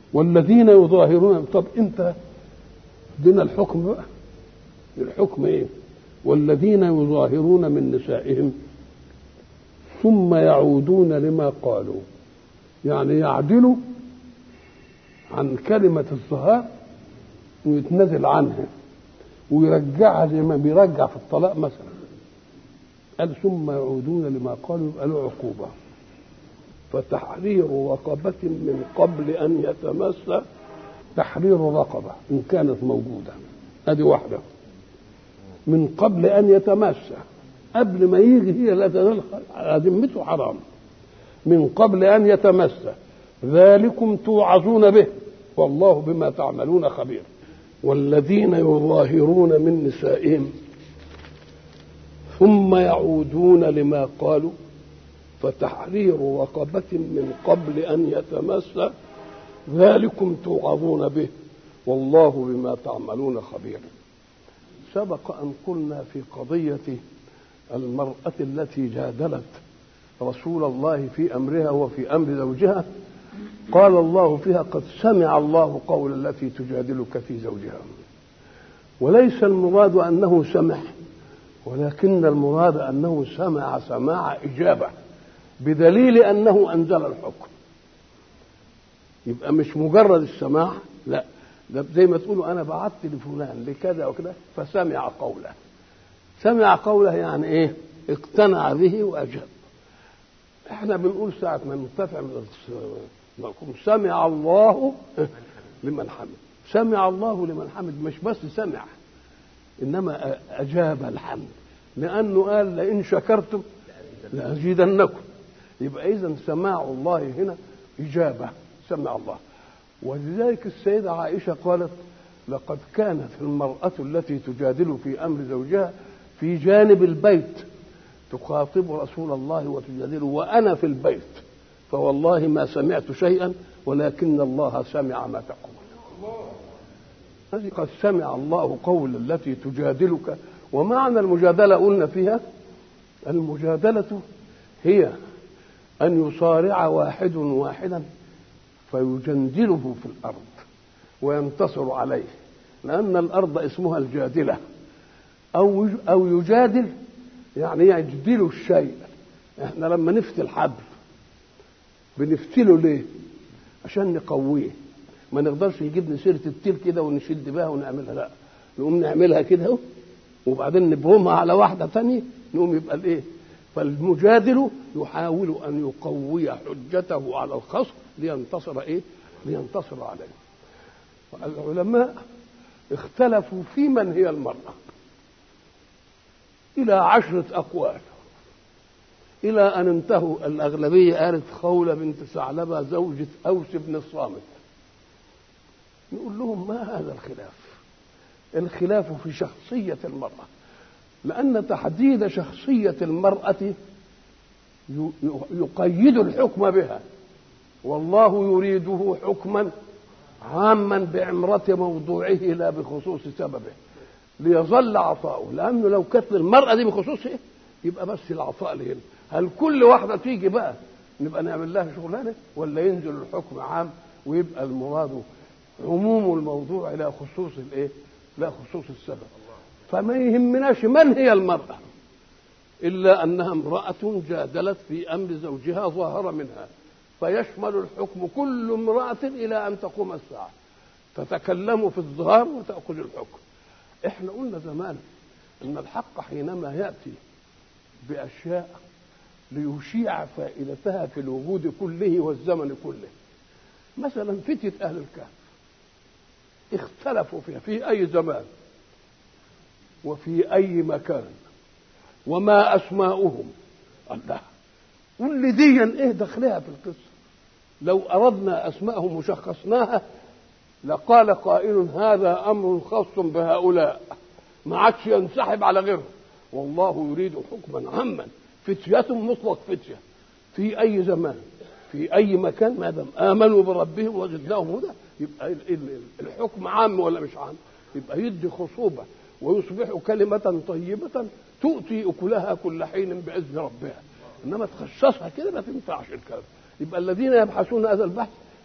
والذين يظاهرون طب انت دين الحكم بقى الحكم ايه والذين يظاهرون من نسائهم ثم يعودون لما قالوا يعني يعدلوا عن كلمة الظهار ويتنازل عنها ويرجعها زي ما بيرجع في الطلاق مثلا قال ثم يعودون لما قالوا يبقى له عقوبة فتحرير رقبة من قبل أن يتمس تحرير رقبة إن كانت موجودة هذه واحدة من قبل أن يتمس قبل ما يجي هي لا تزال ذمته حرام من قبل أن يتمس ذلكم توعظون به والله بما تعملون خبير والذين يظاهرون من نسائهم ثم يعودون لما قالوا فتحرير رقبة من قبل أن يتمس ذلكم توعظون به والله بما تعملون خبير سبق أن قلنا في قضية المرأة التي جادلت رسول الله في أمرها وفي أمر زوجها قال الله فيها قد سمع الله قول التي تجادلك في زوجها وليس المراد أنه سمع ولكن المراد أنه سمع سماع إجابة بدليل أنه أنزل الحكم يبقى مش مجرد السماع لا ده زي ما تقولوا أنا بعثت لفلان لكذا وكذا فسمع قوله سمع قوله يعني إيه اقتنع به وأجاب احنا بنقول ساعة ما نرتفع من نقول سمع الله لمن حمد سمع الله لمن حمد مش بس سمع انما اجاب الحمد لانه قال لئن شكرتم لازيدنكم يبقى اذا سماع الله هنا اجابه سمع الله ولذلك السيده عائشه قالت لقد كانت المراه التي تجادل في امر زوجها في جانب البيت تخاطب رسول الله وتجادله وانا في البيت فوالله ما سمعت شيئا ولكن الله سمع ما تقول هذه قد سمع الله قول التي تجادلك ومعنى المجادلة قلنا فيها المجادلة هي أن يصارع واحد واحدا فيجندله في الأرض وينتصر عليه لأن الأرض اسمها الجادلة أو أو يجادل يعني يجدل الشيء احنا لما نفتي الحبل بنفتله ليه؟ عشان نقويه ما نقدرش نجيب سيره التيل كده ونشد بها ونعملها لا نقوم نعملها كده اهو وبعدين نبرمها على واحده ثانيه نقوم يبقى الايه؟ فالمجادل يحاول ان يقوي حجته على الخصم لينتصر ايه؟ لينتصر عليه. العلماء اختلفوا في من هي المرأة إلى عشرة أقوال إلى أن انتهوا الأغلبية قالت خولة بنت ثعلبة زوجة أوس بن الصامت نقول لهم ما هذا الخلاف الخلاف في شخصية المرأة لأن تحديد شخصية المرأة يقيد الحكم بها والله يريده حكما عاما بعمرة موضوعه لا بخصوص سببه ليظل عطاؤه لأنه لو كانت المرأة دي بخصوصه يبقى بس العطاء لهنا هل كل واحدة تيجي بقى نبقى نعمل لها شغلانة ولا ينزل الحكم عام ويبقى المراد عموم الموضوع لا خصوص الايه؟ لا خصوص السبب فما يهمناش من هي المرأة إلا أنها امرأة جادلت في أمر زوجها ظاهر منها فيشمل الحكم كل امرأة إلى أن تقوم الساعة تتكلم في الظهار وتأخذ الحكم احنا قلنا زمان ان الحق حينما يأتي بأشياء ليشيع فائدتها في الوجود كله والزمن كله مثلا فتية أهل الكهف اختلفوا فيها في أي زمان وفي أي مكان وما أسماؤهم الله قل لي ديا ايه دخلها في القصة لو أردنا أسماءهم وشخصناها لقال قائل هذا أمر خاص بهؤلاء ما عادش ينسحب على غيرهم والله يريد حكما عاما فتية مطلق فتية في أي زمان في أي مكان ما دام آمنوا بربهم وزدناهم هدى يبقى الحكم عام ولا مش عام يبقى يدي خصوبة ويصبح كلمة طيبة تؤتي أكلها كل حين بإذن ربها إنما تخصصها كده ما تنفعش الكلام يبقى الذين يبحثون هذا البحث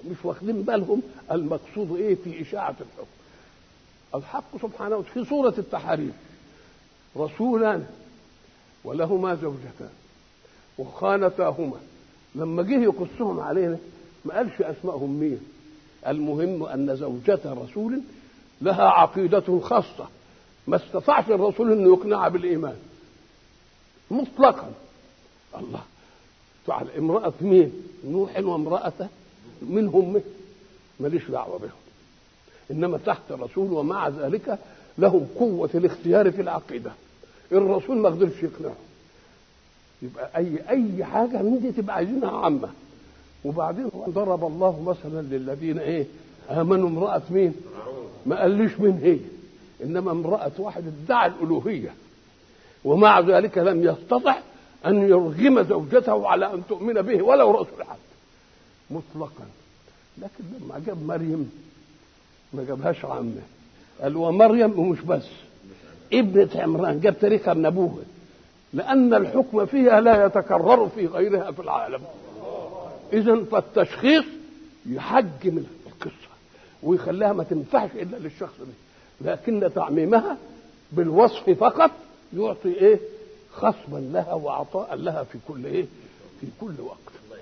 مش واخدين بالهم المقصود ايه في اشاعه الحكم الحق سبحانه في سوره التحريم رسولان ولهما زوجتان وخانتاهما لما جه يقصهم علينا ما قالش اسمائهم مين المهم ان زوجة رسول لها عقيدة خاصة ما استطاعش الرسول انه يقنعها بالايمان مطلقا الله تعالى امرأة مين؟ نوح وامرأته منهم من ماليش دعوة بهم إنما تحت الرسول ومع ذلك لهم قوة الاختيار في العقيدة الرسول ما قدرش يقنعهم يبقى أي أي حاجة من دي تبقى عايزينها عامة وبعدين ضرب الله مثلا للذين إيه آمنوا امرأة مين؟ ما قاليش مين هي إنما امرأة واحد ادعى الألوهية ومع ذلك لم يستطع أن يرغم زوجته على أن تؤمن به ولو رسول حتى مطلقا لكن لما جاب مريم ما جابهاش عامة قال ومريم ومش بس ابنة عمران جاب تاريخها من أبوها لأن الحكم فيها لا يتكرر في غيرها في العالم إذا فالتشخيص يحجم القصة ويخليها ما تنفعش إلا للشخص ده لكن تعميمها بالوصف فقط يعطي إيه خصبا لها وعطاء لها في كل ايه في كل وقت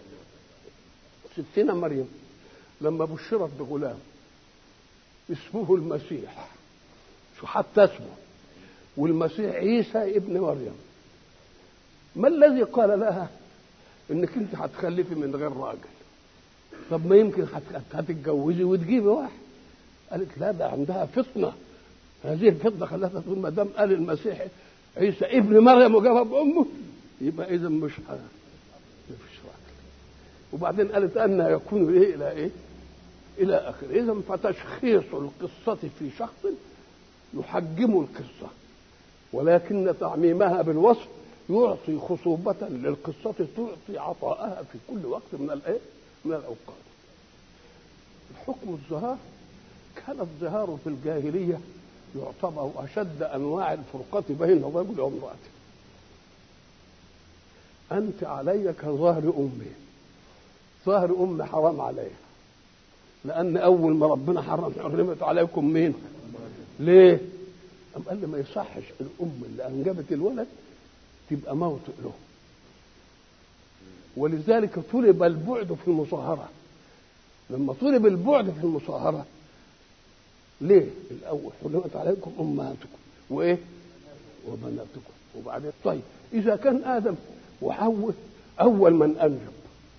ستنا مريم لما بشرت بغلام اسمه المسيح شو حتى اسمه والمسيح عيسى ابن مريم ما الذي قال لها انك انت هتخلفي من غير راجل طب ما يمكن هتتجوزي وتجيبي واحد قالت لا ده عندها فطنه هذه الفطنه خلتها تقول ما دام قال المسيح عيسى ابن مريم وجابها بامه يبقى اذا مش مفيش راجل وبعدين قالت ان يكون ايه الى ايه الى اخره اذا فتشخيص القصه في شخص يحجم القصه ولكن تعميمها بالوصف يعطي خصوبة للقصة تعطي عطاءها في كل وقت من الايه؟ من الاوقات. حكم الزهار كان الزهار في الجاهلية يعتبر أشد أنواع الفرقة بين الرجل وامرأته أنت علي كظهر أمي ظهر أمي حرام عليها لأن أول ما ربنا حرم حرمت عليكم مين؟ ليه؟ أم قال لي ما يصحش الأم اللي أنجبت الولد تبقى موت له ولذلك طلب البعد في المصاهرة لما طلب البعد في المصاهرة ليه؟ الأول حرمت عليكم أمهاتكم وإيه؟ وبناتكم وبعدين طيب إذا كان آدم وحواء أول من أنجب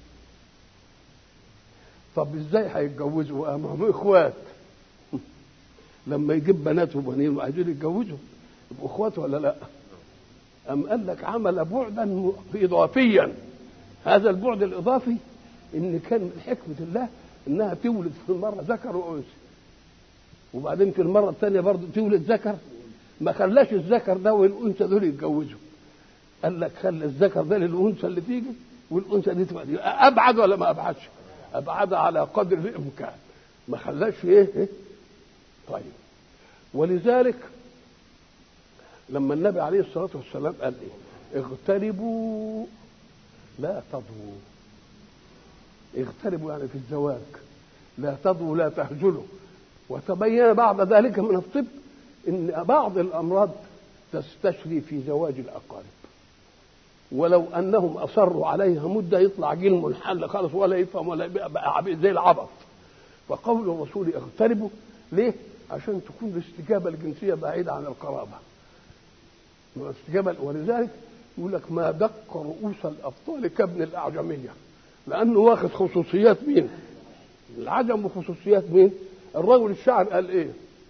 طب إزاي هيتجوزوا؟ ما هم إخوات لما يجيب بنات وبنين وعايزين يتجوزوا يبقوا إخوات ولا لأ؟ أم قال لك عمل بعدا إضافيا هذا البعد الإضافي إن كان من حكمة الله إنها تولد في المرة ذكر وأنثى وبعدين في المرة الثانية برضه تولد ذكر ما خلاش الذكر ده والأنثى دول يتجوزوا قال لك خلي الذكر ده للأنثى اللي تيجي والأنثى دي تبقى دي أبعد ولا ما أبعدش؟ أبعد على قدر الإمكان ما خلاش إيه؟, إيه؟ طيب ولذلك لما النبي عليه الصلاة والسلام قال إيه؟ اغتربوا لا تضووا اغتربوا يعني في الزواج لا تضووا لا تهجلوا وتبين بعد ذلك من الطب ان بعض الامراض تستشري في زواج الاقارب ولو انهم اصروا عليها مده يطلع جيل منحل خالص ولا يفهم ولا يبقى زي العبط فقول الرسول اغتربوا ليه؟ عشان تكون الاستجابه الجنسيه بعيده عن القرابه الاستجابه ولذلك يقول لك ما دق رؤوس الابطال كابن الاعجميه لانه واخد خصوصيات مين؟ العجم وخصوصيات مين؟ الرجل الشاعر قال ايه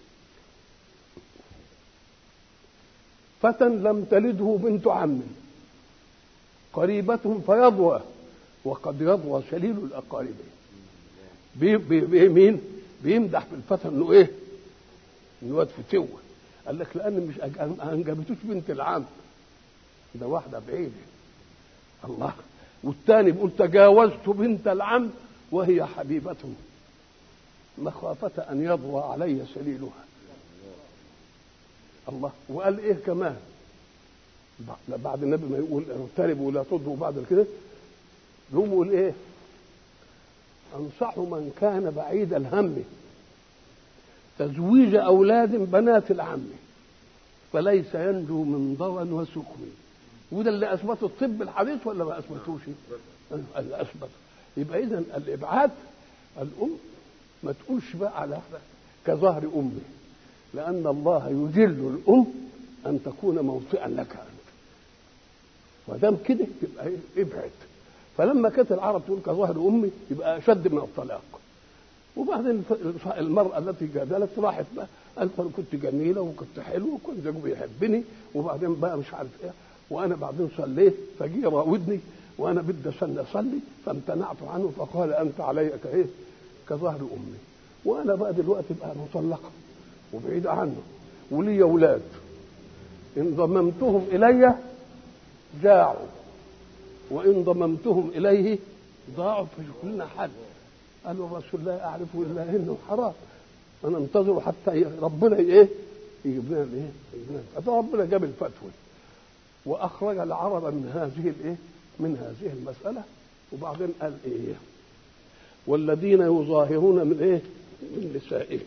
فتى لم تلده بنت عم قريبة فيضوى وقد يضوى شليل الأقارب بي بي بي مين بيمدح في الفتى انه ايه انه واد فتوة قال لك لان مش انجبتوش بنت العم ده واحدة بعيدة الله والتاني بيقول تجاوزت بنت العم وهي حبيبته مخافة أن يضوى علي سليلها الله وقال إيه كمان بعد النبي ما يقول اغتربوا ولا تضروا بعد كده يقوم يقول إيه أنصح من كان بعيد الهم تزويج أولاد بنات العم فليس ينجو من ضوى وسقم وده اللي أثبته الطب الحديث ولا ما أثبتوش؟ اللي أثبت يبقى إذا الإبعاد الأم ما تقولش بقى على كظهر أمه لأن الله يجل الأم أن تكون موطئا لك أنت ما دام كده يبقى ابعد فلما كانت العرب تقول كظهر امي يبقى اشد من الطلاق وبعدين المراه التي جادلت راحت بقى قالت انا كنت جميله وكنت حلوه وكنت زوجي بيحبني وبعدين بقى مش عارف ايه وانا بعدين صليت فجي راودني وانا بدي استنى اصلي فامتنعت عنه فقال انت علي كايه كظهر امي وانا بقى دلوقتي بقى مطلقه وبعيده عنه ولي اولاد ان ضممتهم الي جاعوا وإن ضممتهم إليه ضاعوا فشوف لنا حل قالوا الرسول لا أعرف إلا إنه حرام أنا انتظر حتى ربنا إيه يجيب لنا الإيه يجيب لنا فربنا جاب الفتوى وأخرج العرب من هذه الإيه من هذه المسألة وبعدين قال إيه والذين يظاهرون من إيه من نسائهم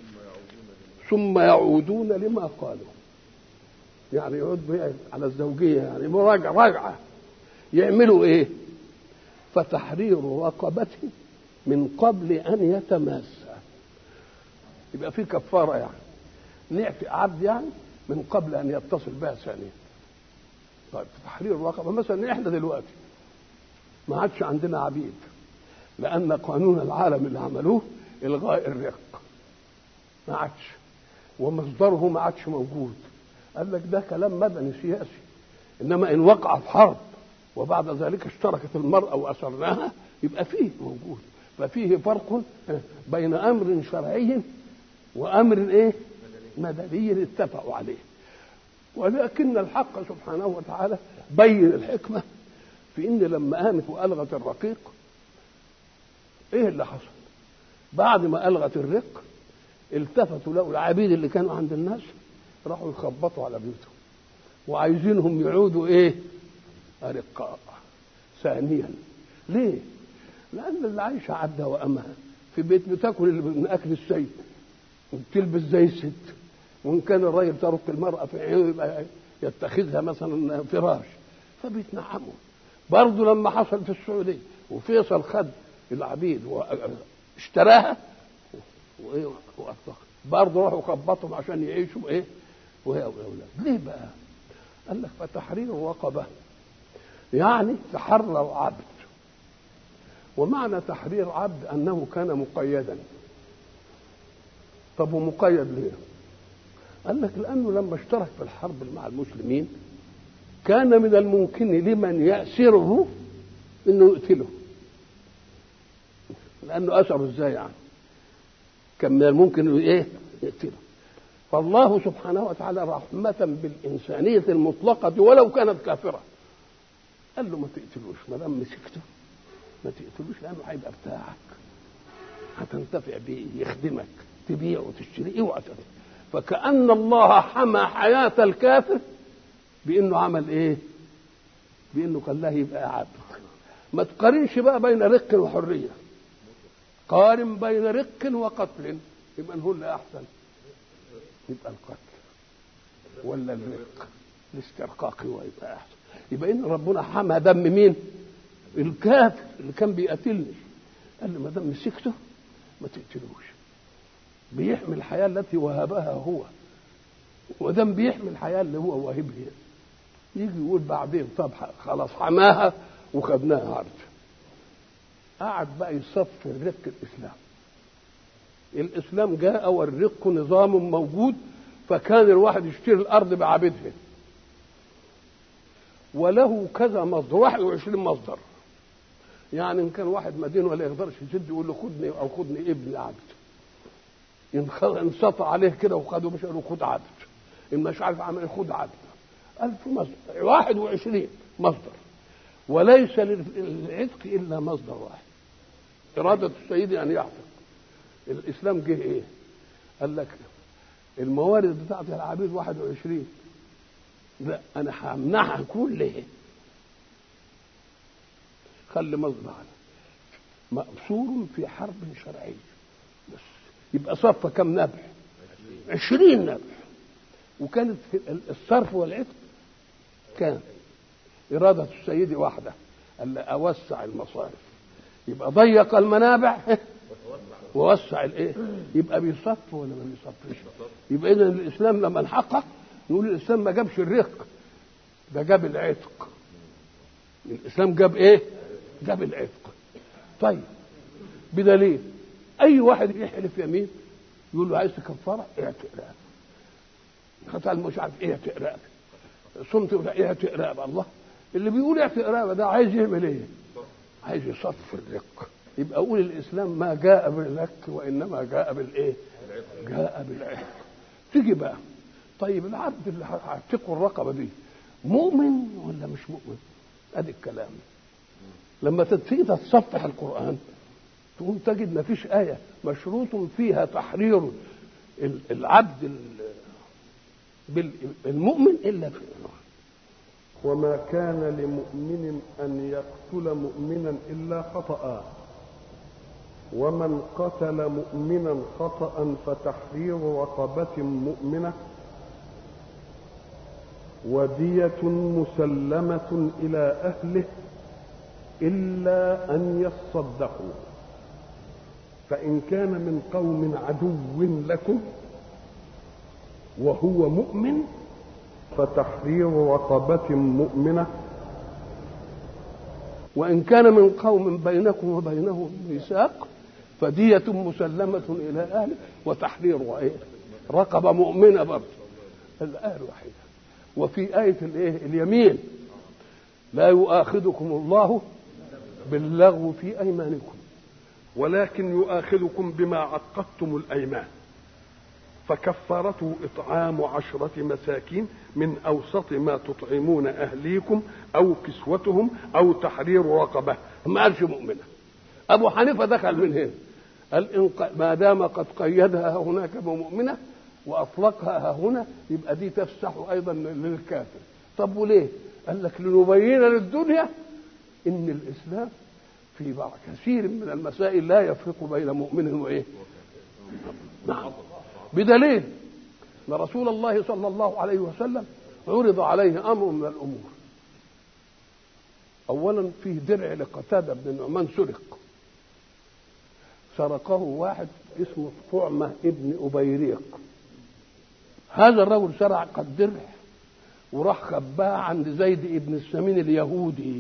ثم يعودون لما قالوا يعني يعود على الزوجية يعني مراجعة راجعة يعملوا ايه فتحرير رقبته من قبل ان يتماسى يبقى في كفاره يعني نعفي عبد يعني من قبل ان يتصل بها ثانيا طيب تحرير الرقبه مثلا احنا دلوقتي ما عادش عندنا عبيد لان قانون العالم اللي عملوه الغاء الرق ما عادش ومصدره ما عادش موجود قال لك ده كلام مدني سياسي انما ان وقع في حرب وبعد ذلك اشتركت المرأة وأسرناها يبقى فيه موجود ففيه فرق بين أمر شرعي وأمر إيه مدني اتفقوا عليه ولكن الحق سبحانه وتعالى بين الحكمة في إن لما قامت وألغت الرقيق إيه اللي حصل بعد ما ألغت الرق التفتوا لقوا العبيد اللي كانوا عند الناس راحوا يخبطوا على بيوتهم وعايزينهم يعودوا ايه أرقاء ثانيا ليه؟ لأن اللي عايشة عبدها وأمها في بيت بتاكل من أكل السيد وبتلبس زي الست وإن كان الراجل ترك المرأة في عينه يبقى يتخذها مثلا فراش فبيتنعموا برضه لما حصل في السعودية وفيصل خد العبيد واشتراها وايه برضه راحوا خبطهم عشان يعيشوا ايه وهي واولاد ليه بقى؟ قال لك فتحرير الرقبه يعني تحرر عبد ومعنى تحرير عبد انه كان مقيدا طب ومقيد ليه قال لك لانه لما اشترك في الحرب مع المسلمين كان من الممكن لمن يأسره انه يقتله لانه اثره ازاي يعني كان من الممكن انه ايه يقتله فالله سبحانه وتعالى رحمة بالإنسانية المطلقة ولو كانت كافرة قال له ما تقتلوش ما دام مسكته ما تقتلوش لأنه هيبقى بتاعك هتنتفع بيه يخدمك تبيعه وتشتري اوعى فكأن الله حمى حياة الكافر بأنه عمل إيه؟ بأنه خلاه يبقى عبد ما تقارنش بقى بين رق وحرية قارن بين رق وقتل يبقى هو اللي أحسن يبقى القتل ولا الرق الاسترقاق هو يبقى احسن يبقى ان ربنا حمى دم مين الكافر اللي كان بيقتلني قال لي ما دام مسكته ما تقتلوش بيحمي الحياه التي وهبها هو ودام بيحمي الحياه اللي هو واهبها يجي يقول بعدين طب خلاص حماها وخدناها عرض قعد بقى يصفي الرق الاسلام الاسلام جاء والرق نظام موجود فكان الواحد يشتري الارض بعبيدها وله كذا مصدر 21 مصدر يعني ان كان واحد مدين ولا يقدرش يسد يقول له خدني او خدني ابن عبد ان انسطع عليه كده وخده مش قالوا خد عبد ان مش عارف عمل خد عبد ألف مصدر 21 مصدر وليس للعتق الا مصدر واحد اراده السيد ان يعتق الاسلام جه ايه قال لك الموارد بتاعت العبيد 21 لا انا همنعها كلها خلي مصدر على مأسور في حرب شرعية بس يبقى صف كم نبع عشرين نبع وكانت الصرف والعتق كان إرادة السيد واحدة ألا أوسع المصارف يبقى ضيق المنابع ووسع الايه يبقى بيصف ولا ما بيصفش يبقى اذا الاسلام لما نحقق نقول الاسلام ما جابش الرق ده جاب العتق الاسلام جاب ايه جاب العتق طيب بدليل اي واحد يحلف يمين يقول له عايز كفاره اعتق رقبه قتل مش عارف ايه اعتق رقبه صمت ولا اعتق رقبه الله اللي بيقول اعتق رقبه ده عايز يعمل ايه عايز يصف الرق يبقى اقول الاسلام ما جاء بالرك وانما جاء بالايه جاء بالعتق تيجي بقى طيب العبد اللي هعتقه الرقبه دي مؤمن ولا مش مؤمن ادي الكلام لما تيجي تتصفح القران تقوم تجد ما فيش ايه مشروط فيها تحرير العبد المؤمن الا في وما كان لمؤمن ان يقتل مؤمنا الا خطأ ومن قتل مؤمنا خطأ فتحرير رقبة مؤمنة ودية مسلمة إلى أهله إلا أن يصدقوا فإن كان من قوم عدو لكم وهو مؤمن فتحرير رقبة مؤمنة وإن كان من قوم بينكم وبينهم ميثاق فدية مسلمة إلى أهله وتحرير إيه؟ رقبة مؤمنة برضه الآية الوحيدة وفي آية الإيه؟ اليمين لا يؤاخذكم الله باللغو في أيمانكم ولكن يؤاخذكم بما عقدتم الأيمان فكفارته إطعام عشرة مساكين من أوسط ما تطعمون أهليكم أو كسوتهم أو تحرير رقبة ما قالش مؤمنة أبو حنيفة دخل من هنا قال إن ما دام قد قيدها هناك بمؤمنة وأطلقها هنا يبقى دي تفسح أيضا للكافر طب وليه؟ قال لك لنبين للدنيا إن الإسلام في بعض كثير من المسائل لا يفرق بين مؤمن وإيه؟ نعم بدليل ان رسول الله صلى الله عليه وسلم عرض عليه امر من الامور اولا فيه درع لقتاده بن النعمان سرق سرقه واحد اسمه طعمه ابن ابيريق هذا الرجل سرق الدرع وراح خباه عند زيد ابن السمين اليهودي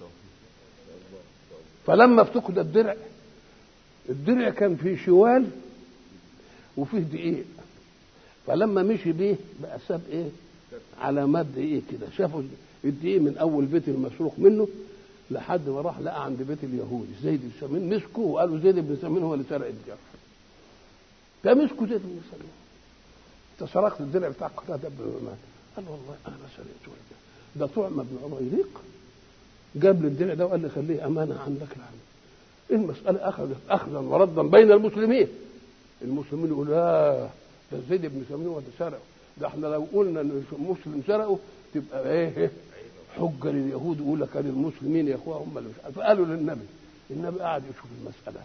فلما افتقد الدرع الدرع كان فيه شوال وفيه دقيق فلما مشي بيه بقى ساب ايه علامات دقيق كده شافوا الدقيق من اول بيت المسروق منه لحد ما راح لقى عند بيت اليهودي زيد بن سمين مسكه وقالوا زيد بن سمين هو اللي سرق الجرح فمسكوا زيد بن سمين انت سرقت الدرع بتاع قتاده بن نعمان قال والله انا ما سرقته ده طعم بن عميريق جاب لي الدرع ده وقال لي خليه امانه عندك العم المساله اخذت اخذا وردا بين المسلمين المسلمين يقولوا لا ده زيد بن سمين هو اللي سرقه ده احنا لو قلنا ان مسلم سرقه تبقى ايه حجه لليهود يقول لك المسلمين يا اخويا هم اللي مش عارف فقالوا للنبي النبي قعد يشوف المساله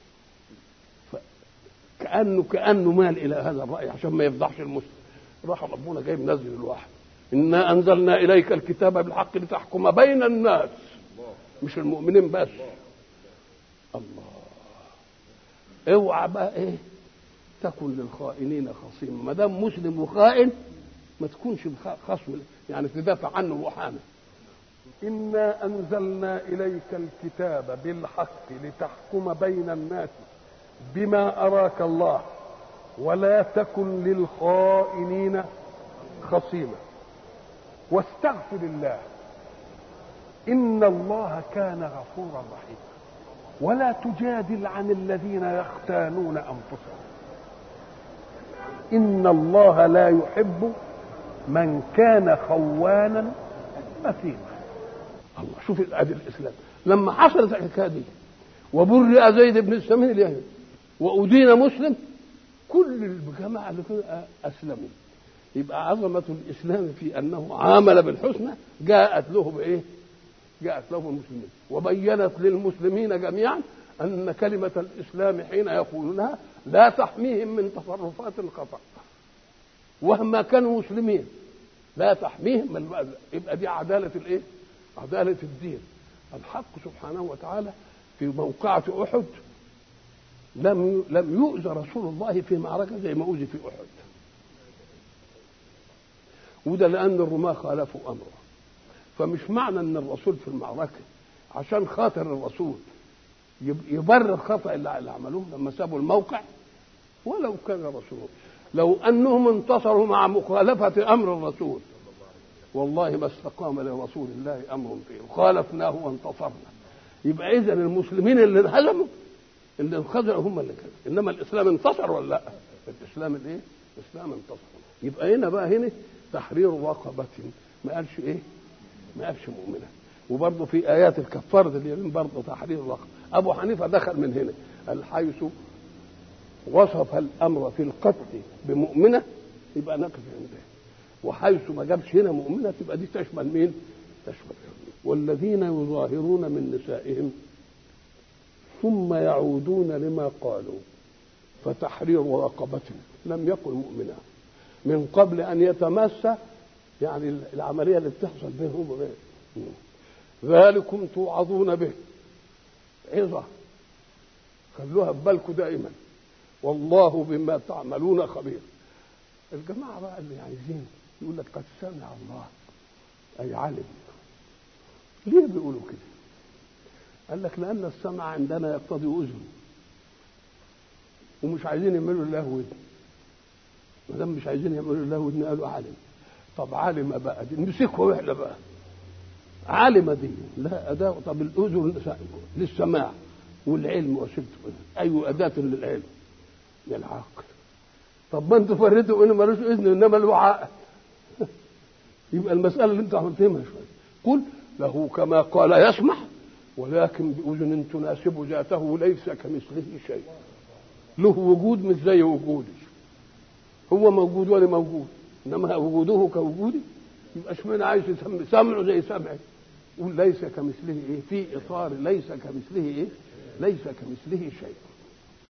كانه كانه مال الى هذا الراي عشان ما يفضحش المسلم راح ربنا جاي منزل الواحد انا انزلنا اليك الكتاب بالحق لتحكم بين الناس مش المؤمنين بس الله اوعى بقى ايه تكن للخائنين خصيما ما دام مسلم وخائن ما تكونش خصم يعني تدافع عنه وحامل إنا أنزلنا إليك الكتاب بالحق لتحكم بين الناس بما أراك الله ولا تكن للخائنين خصيما واستغفر الله إن الله كان غفورا رحيما ولا تجادل عن الذين يختانون أنفسهم إن الله لا يحب من كان خوانا أثيما الله شوف ادي الاسلام لما حصلت الحكايه دي وبرئ زيد بن السمين اليهودي وادين مسلم كل الجماعه اللي كانوا اسلموا يبقى عظمه الاسلام في انه عامل بالحسنى جاءت له بايه؟ جاءت له المسلمين وبينت للمسلمين جميعا أن كلمة الإسلام حين يقولونها لا تحميهم من تصرفات الخطأ وهما كانوا مسلمين لا تحميهم من يبقى دي عدالة الإيه؟ عدالة الدين الحق سبحانه وتعالى في موقعة أحد لم لم يؤذى رسول الله في معركة زي ما أوذي في أحد وده لأن الرماة خالفوا أمره فمش معنى أن الرسول في المعركة عشان خاطر الرسول يبرر خطأ اللي عملوه لما سابوا الموقع ولو كان رسول لو أنهم انتصروا مع مخالفة أمر الرسول والله ما استقام لرسول الله أمر فيه خالفناه وانتصرنا يبقى إذا المسلمين اللي انهزموا اللي انخزعوا هم اللي كانوا انما الاسلام انتصر ولا لا؟ الاسلام الايه؟ الاسلام انتصر يبقى هنا بقى هنا تحرير رقبة ما قالش ايه؟ ما قالش مؤمنة وبرضه في ايات الكفارة اليمين برضه تحرير رقبة ابو حنيفة دخل من هنا قال حيث وصف الامر في القتل بمؤمنة يبقى نقف عنده وحيث ما جابش هنا مؤمنة تبقى دي تشمل مين؟ تشمل والذين يظاهرون من نسائهم ثم يعودون لما قالوا فتحرير رقبة لم يكن مؤمنا من قبل أن يتمس يعني العملية اللي بتحصل بينهم وبين ذلكم توعظون به عظة خلوها في بالكم دائما والله بما تعملون خبير الجماعة بقى اللي عايزين يقول لك قد سمع الله أي علم ليه بيقولوا كده قال لك لأن السمع عندنا يقتضي أذن ومش عايزين يعملوا له ودن ما دام مش عايزين يعملوا له ودن قالوا عالم طب عالم بقى دي نمسكه واحنا بقى عالمة دي لا أداة طب الأذن للسماع والعلم وسيلته أي أداة للعلم للعقل طب ما انتوا فرقتوا انه ملوش اذن انما له عقل يبقى المساله اللي انتوا عملتوها شويه قل له كما قال يسمح ولكن بأذن تناسب ذاته ليس كمثله شيء له وجود مش زي وجودي هو موجود وانا موجود انما وجوده كوجودي يبقى اشمعنى عايز يسمي سمعه زي سمعي قول ليس كمثله ايه في اطار ليس كمثله ايه ليس كمثله شيء